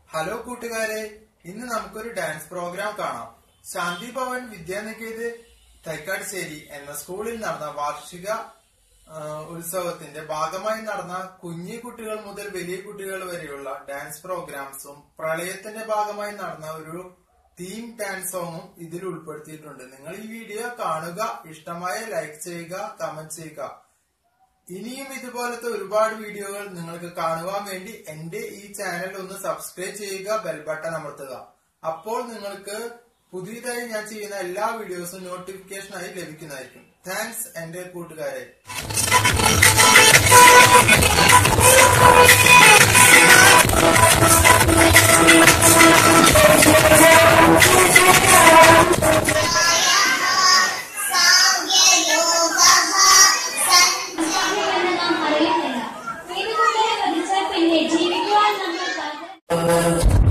hello കൂട്ടുകാരെ ഇന്ന് നമുക്കൊരു ഡാൻസ് പ്രോഗ്രാം കാണാം ശാന്തി ഭവൻ വിദ്യാനികേത് തൈക്കാട്ടുശ്ശേരി എന്ന സ്കൂളിൽ നടന്ന വാർഷിക ആ, ഉത്സവത്തിന്റെ ഭാഗമായി നടന്ന കുഞ്ഞു കുട്ടികൾ മുതൽ വലിയ കുട്ടികൾ വരെയുള്ള ഡാൻസ് പ്രോഗ്രാംസും പ്രളയത്തിന്റെ ഭാഗമായി നടന്ന ഒരു തീം ഡാൻസ് സോങ്ങും ഇതിൽ ഉൾപ്പെടുത്തിയിട്ടുണ്ട് നിങ്ങൾ ഈ വീഡിയോ കാണുക ഇഷ്ടമായ ലൈക്ക് ചെയ്യുക കമന്റ് ചെയ്യുക ഇനിയും ഇതുപോലത്തെ ഒരുപാട് വീഡിയോകൾ നിങ്ങൾക്ക് കാണുവാൻ വേണ്ടി എന്റെ ഈ ചാനൽ ഒന്ന് സബ്സ്ക്രൈബ് ചെയ്യുക ബെൽ ബട്ടൺ അമർത്തുക അപ്പോൾ നിങ്ങൾക്ക് പുതിയതായി ഞാൻ ചെയ്യുന്ന എല്ലാ വീഡിയോസും നോട്ടിഫിക്കേഷനായി ലഭിക്കുന്നതായിരിക്കും താങ്ക്സ് എന്റെ കൂട്ടുകാരെ എന്ന് നാം അറിയുന്നില്ല ഏതുകൊണ്ടേ വധിച്ചാൽ പിന്നെ ജീവിക്കുവാൻ നമ്മൾ പാകം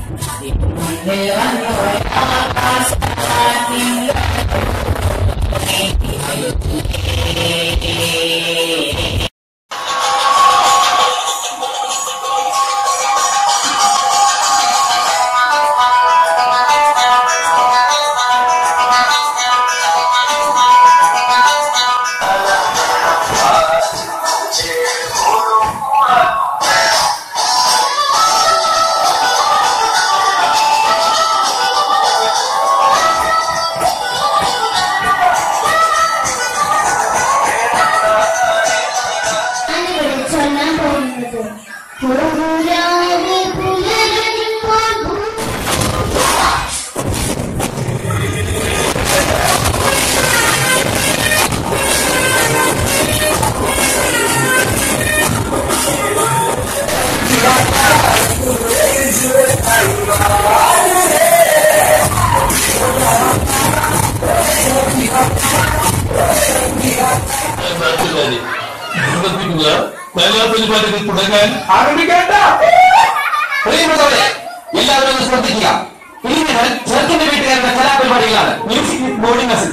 ഞാനിവിടെ ചൊല്ലാൻ പോകുന്നത് പുരാവേ പുലരുമ്പോൾ ഭൂ- നാട്ടുകാരെ നിർബന്ധിക്കുക കലാപരിപാടികൾ തുടങ്ങാൻ ആരംഭിക്കേണ്ട പ്രിയപ്പെട്ടവരെ എല്ലാവരും ഒന്ന് ശ്രദ്ധിക്കുക ഇനി മുതൽ ചെറുക്കിന്റെ വീട്ടുകാരുടെ കലാപരിപാടികളാണ് മ്യൂസിക് വിത്ത് ബോർഡിംഗ് മെസ്സേജ്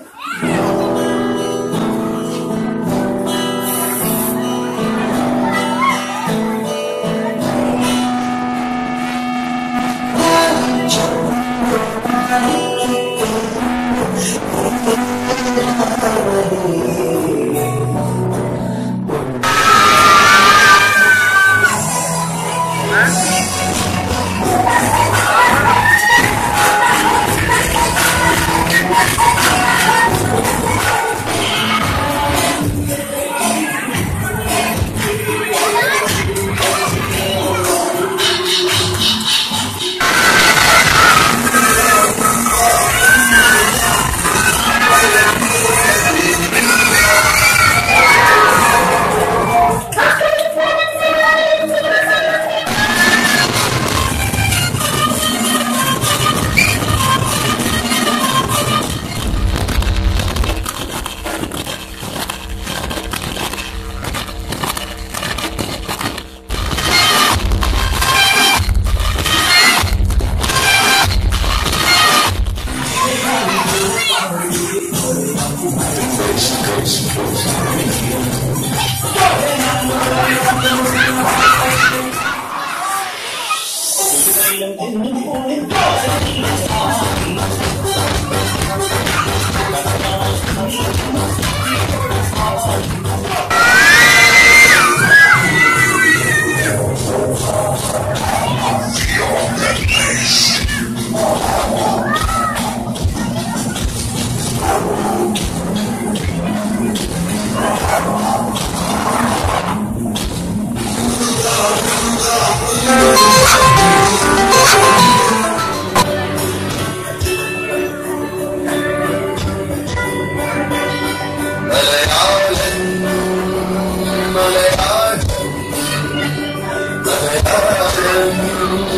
മലയാളൻ മലയാളം മലയാളം